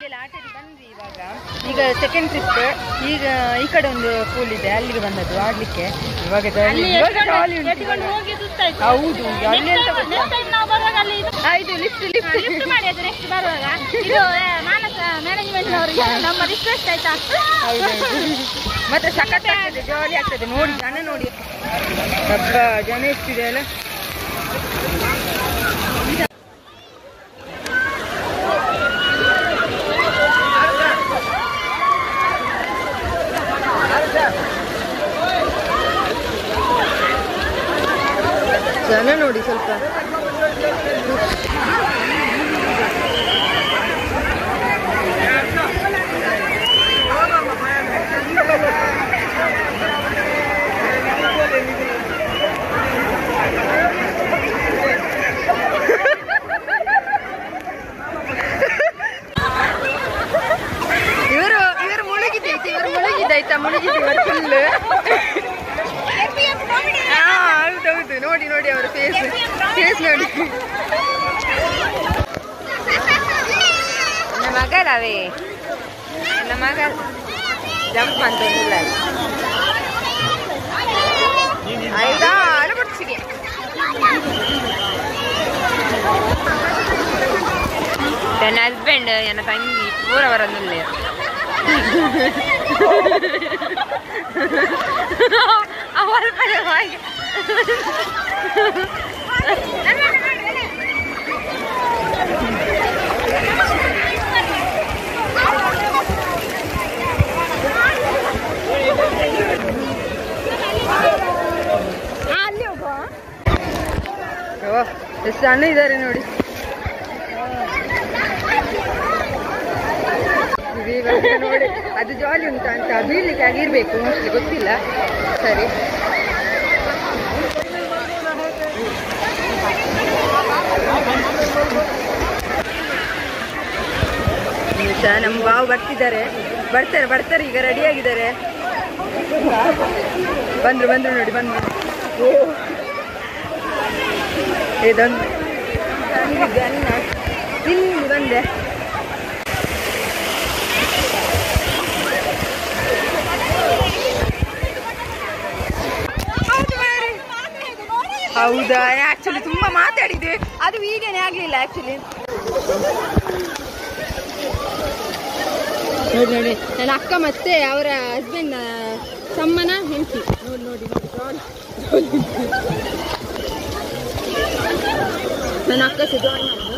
ಇದೆಲ್ಲ ಆಟಕ್ಕೆ ಬಂದ್ವಿ ಇವಾಗ ಈಗ ಸೆಕೆಂಡ್ ಟ್ರಿಪ್ ಈಗ ಈ ಕಡೆ ಒಂದು ಪೂಲ್ ಇದೆ ಅಲ್ಲಿಗೆ ಬಂದದ್ದು ಆಡ್ಲಿಕ್ಕೆ ಇವಾಗ jolly- ಇವಾಗ jolly ಉಂಟು ಇವಾಗ. ಹೋಗಿ ಸುತ್ತಾಯ್ತು ಹೌದು ಅಲ್ಲಿ ಎಂತ ಗೊತ್ತಾ? ನೆಕ್ಸ್ಟ್ ಟೈಮ್ ನಾವು ಬರುವಾಗ ಅಲ್ಲಿ ಇದು ಆ, ಇದು ಲಿಫ್ಟ್ ಲಿಫ್ಟ್ ಲಿಫ್ಟ್ ಮಾಡಿ ಅದು ನೆಕ್ಸ್ಟ್ ಬರುವಾಗ ಇದು ಆ, ಮಾನಸ ಮ್ಯಾನೇಜ್ಮೆಂಟ್ ಅವರಿಗೆ ನಮ್ಮ ರಿಕ್ವೆಸ್ಟ್ ಆಯ್ತಾ ಮತ್ತೆ ಸಖತ್ ಆಗ್ತದೆ ಜಾಲಿ ಆಗ್ತದೆ ನೋಡಿ ಜನ ನೋಡಿ ಹಬ್ಬ ಜನ ಎಷ್ಟಿದೆ ಅಲ್ಲ ಜನ ನೋಡಿ ಸ್ವಲ್ಪ ಇವರು ಇವರು ಮುಳುಗಿದ್ದೈತೆ ಇವರು ಮುಳುಗಿದ್ದಾಯ್ತಾ ಮುಳುಗಿದ್ದು ಇವರು ಫುಲ್ ಹಾ ಹೌದೌದು ನೋಡಿ ನೋಡಿ ಅವರ ಫೇಸ್ ಫೇಸ್ ನೋಡಿ ನನ್ನ ಮಗಳವೇ ನನ್ನ ಮಗ ಜಂಪ್ ಅಂತ ಆಯ್ತಾ ಅಲಬಡ್ಸಿಗೆ ನನ್ನ ಹಸ್ಬೆಂಡ್ ನನ್ನ ತಂಗಿ ಪೂರ ಬರೋದಿಲ್ಲ ಅವರ ಪರವಾಗಿ ಓ, ಎಷ್ಟು ಸಣ್ಣ ಇದ್ದಾರೆ ನೋಡಿ ಇದು ಇವಾಗ ನೋಡಿ ಅದು ಜಾಲಿ ಉಂಟಾ ಅಂತ ಬೀಳ್ಲಿಕ್ಕೆ ಆಗಿರ್ಬೇಕು ಮೋಸ್ಟ್ಲಿ ಗೊತ್ತಿಲ್ಲ ಸರಿ ನಿಮಿಷ ನಮ್ಮ ಬಾವು ಬರ್ತಿದ್ದಾರೆ ಬರ್ತಾರೆ ಬರ್ತಾರೆ ಈಗ ರೆಡಿ ಆಗಿದ್ದಾರೆ ಬಂದ್ರು ಬಂದ್ರು ನೋಡಿ ಬಂದ್ರು ಓ ಇದೊಂದು ಗನ್ನ ಇಲ್ಲಿ ಬಂದೆ ಹೌದಾ ಆಕ್ಚುಲಿ ತುಂಬಾ ಮಾತಾಡಿದೆ ಅದು ಈಗೇನೆ ಆಗ್ಲಿಲ್ಲ ಆಕ್ಚುಲಿ ನೋಡಿ ನೋಡಿ ನನ್ನ ಅಕ್ಕ ಮತ್ತೆ ಅವರ ಹಸ್ಬೆಂಡ್ ತಮ್ಮನ ಹೆಂಡತಿ ನೋಡಿ ನೋಡಿ ನೋಡಿ ನನ್ನ ಅಕ್ಕ ಸಹ ಜಾಯಿನ್ ಆದ್ರು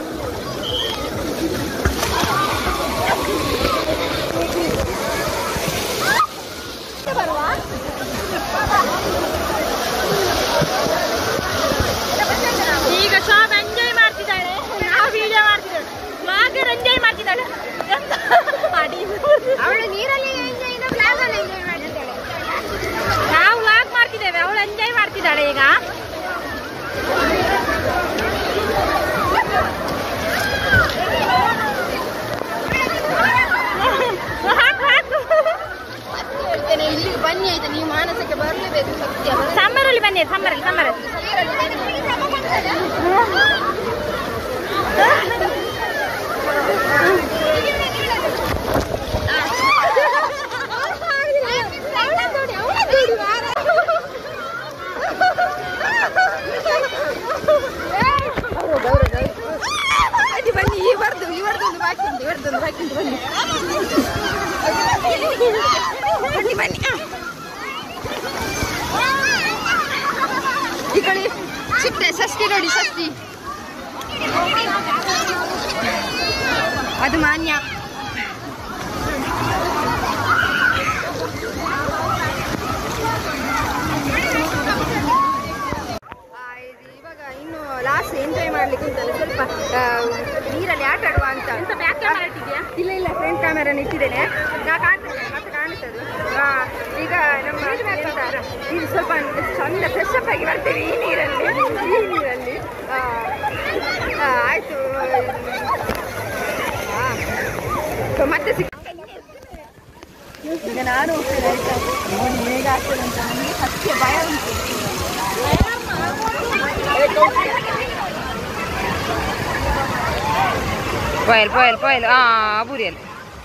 ಈಗ ಶಾಪ್ ಎಂಜಾಯ್ ಮಾಡ್ತಿದ್ದಾಳೆ ನಾವು ವಿಡಿಯೋ ಮಾಡ್ತಿದ್ದಾಳೆ ಬ್ಲಾಗರ್ ಎಂಜಾಯ್ ಮಾಡ್ತಿದ್ದಾಳೆ ಎಂತ ಮಾಡಿ ಅವಳು ನೀರಲ್ಲಿ ಎಂಜಾಯ್ ಫ್ಲಾಗ್ ಅಲ್ಲಿ ಎಂಜಾಯ್ ಮಾಡಿದ್ದಾಳೆ ನಾವು ವ್ಲಾಗ್ ಮಾಡ್ತಿದ್ದೇವೆ ಅವಳು ಎಂಜಾಯ್ ಮಾಡ್ತಿದ್ದಾಳೆ ಈಗ ಹಾಕು ಹಾಕು ಹೇಳ್ತೇನೆ ಇಲ್ಲಿಗೆ ಬನ್ನಿ ಆಯ್ತಾ ನೀವು ಮಾನಸಕ್ಕೆ ಬರಲೇಬೇಕು ಸತ್ಯ ಸಮ್ಮರಲ್ಲಿ ಬನ್ನಿ ಸಮ್ಮರಲ್ಲಿ ಸಮ್ಮರಲ್ಲಿ ಅದು ಬನ್ನಿ ಇವರದು ಇವರದೊಂದು ಬಾಕಿ ಉಂಟು ಇವರದೊಂದು ಬಾಕಿ ಉಂಟು ಬನ್ನಿ ಬನ್ನಿ ಬನ್ನಿ ಈ ಕಡೆ ಸಿಕ್ತೆ ಷಷ್ಠಿ ನೋಡಿ ಷಷ್ಠಿ ಅದು ಮಾನ್ಯ ಆ, ಇದು ಇವಾಗ ಇನ್ನು ಲಾಸ್ಟ್ ಎಂಜಾಯ್ ಮಾಡ್ಲಿಕ್ಕೆ ಉಂಟಲ್ಲ ಸ್ವಲ್ಪ ಆ, ನೀರಲ್ಲಿ ಆಟ ಆಡುವ ಅಂತ ಎಂತ ಬ್ಯಾಕ್ ಕ್ಯಾಮರಾ ಇಟ್ಟಿದ್ಯಾ ಇಲ್ಲ ಇಲ್ಲ ಫ್ರಂಟ್ ಕ್ಯಾಮೆರಾ ಇಟ್ಟಿದ್ದೇನೆ ನಾ ಕಾಣ್ತದೆ ಮತ್ತೆ ಕಾಣಿಸ್ತದೆ ಆ, ಈಗ ನಮ್ಮ ಎಂತ, ಇದು ಸ್ವಲ್ಪ ಚಂದ ಫ್ರೆಶ್ ಅಪ್ ಆಗಿ ಬರ್ತೇವೆ ಈ ನೀರಲ್ಲಿ ಈ ನೀರಲ್ಲಿ ಆ, ಆ, ಆಯ್ತು ಆ, ಸೊ ಮತ್ತೆ ಸಿಕ್ಕ ಈಗ ನಾನು ಹೋಗ್ತೇನೆ ಆಯ್ತಾ ನೋಡಿ ಹೇಗೆ ಆಗ್ತದೆ ಅಂತ ನನಗೆ ಸತ್ಯ ಭಯ ಉಂಟು പോയാൽ പോയാൽ പോയാൽ ആ പൂരിയൽ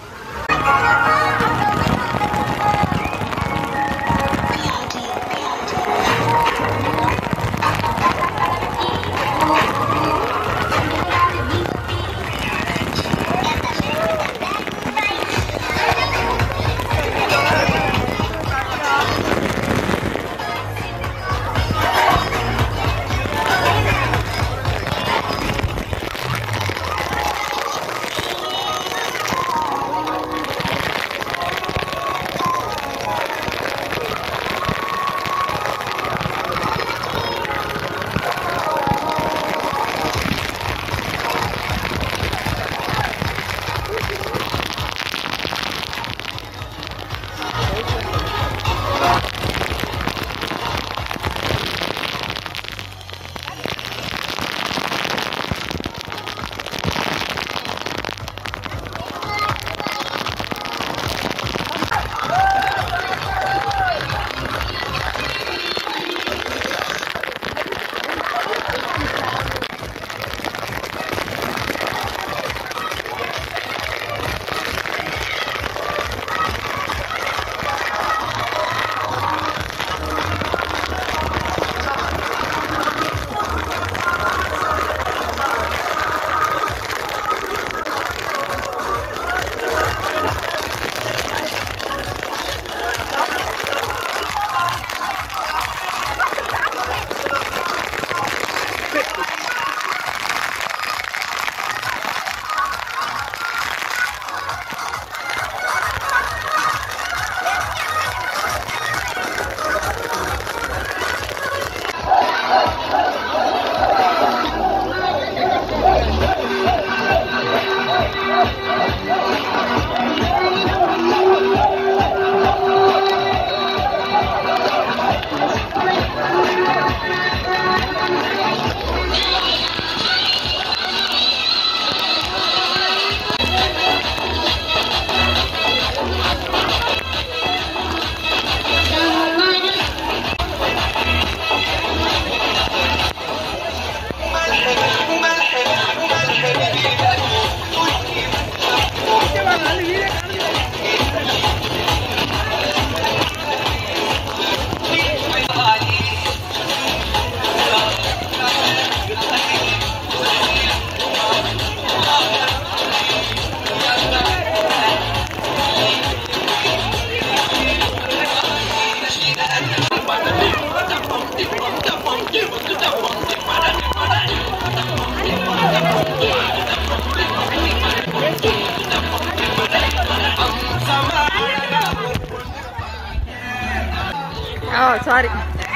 ಓ ಸಾರಿ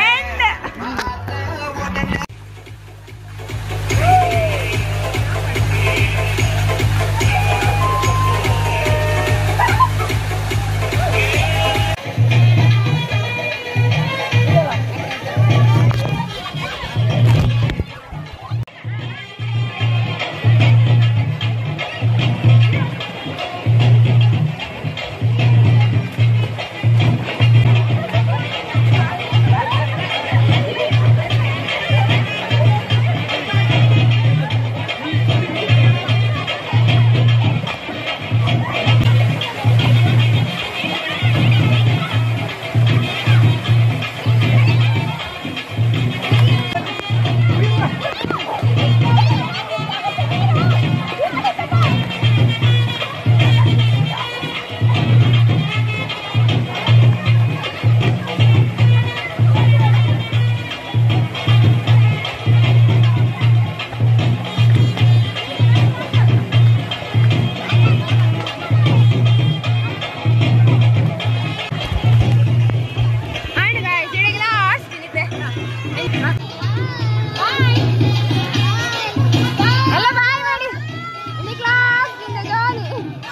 ആണ് guys, ഇവിടെ glass തിന്നിട്ടെ. അല്ല, bye ಮಾಡಿ. ಇಲ್ಲಿ glass ತಿಂದ jolly.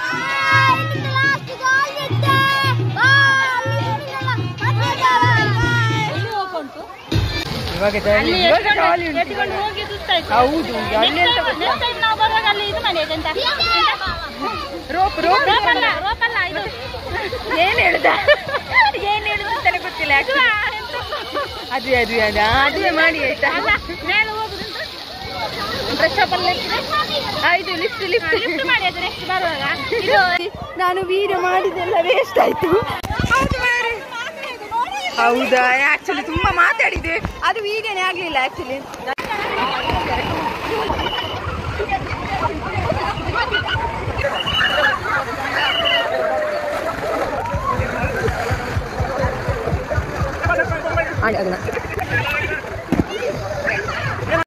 ಎಲ್ಲಿ ಹೋಗುಂಟು ಇವಾಗ ಅಲ್ಲಿ jolly. ಇವಾಗ ಎತ್ಕೊಂಡು- jolly ಉಂಟು ಎತ್ಕೊಂಡು ಇವಾಗ. ಹೋಗಿ ಸುಸ್ತಾಯ್ತು ಹೌದು, ಅಲ್ಲಿ Next ಎಂತ time- ಗೊತ್ತಾ? next time ನಾವು ಬರುವಾಗ ಅಲ್ಲಿ ಇದು ಮಾಡಿ ಎಂತ ರೋಪ್ ರೋಪ್ ರೋಪ್ ಅಲ್ಲ ರೋಪ್ ಅಲ್ಲ ಇದು ಏನ್ ಹೇಳುದ ಏನ್ ಹೇಳುದು ಅಂತಾನೆ ಗೊತ್ತಿಲ್ಲ actually. ಅದೇ ಅದೇ ಅದೇ ಅದುವೇ ಮಾಡಿ ಆಯ್ತಾ ಅಲ್ಲ ಮೇಲೆ ಹೋಗುದುಂಟು ಡ್ರೆಸ್ ಶಾಪ್ ಅಲ್ಲಿ ಆ, ಇದು ಲಿಫ್ಟ್ ಲಿಫ್ಟ್ ಲಿಫ್ಟ್ ಮಾಡಿ ಅದು ನೆಕ್ಸ್ಟ್ ಬರುವಾಗ ಇದು ನಾನು ವಿಡಿಯೋ ಮಾಡಿದ್ದೆಲ್ಲ ವೇಸ್ಟ್ ಆಯ್ತು ಹೌದಾ ಆಕ್ಚುಲಿ ತುಂಬಾ ಮಾತಾಡಿದೆ ಅದು ವಿಡಿಯೋನೇ ಆಗ್ಲಿಲ್ಲ ಆಕ್ಚುಲಿ ಅದನ್ನ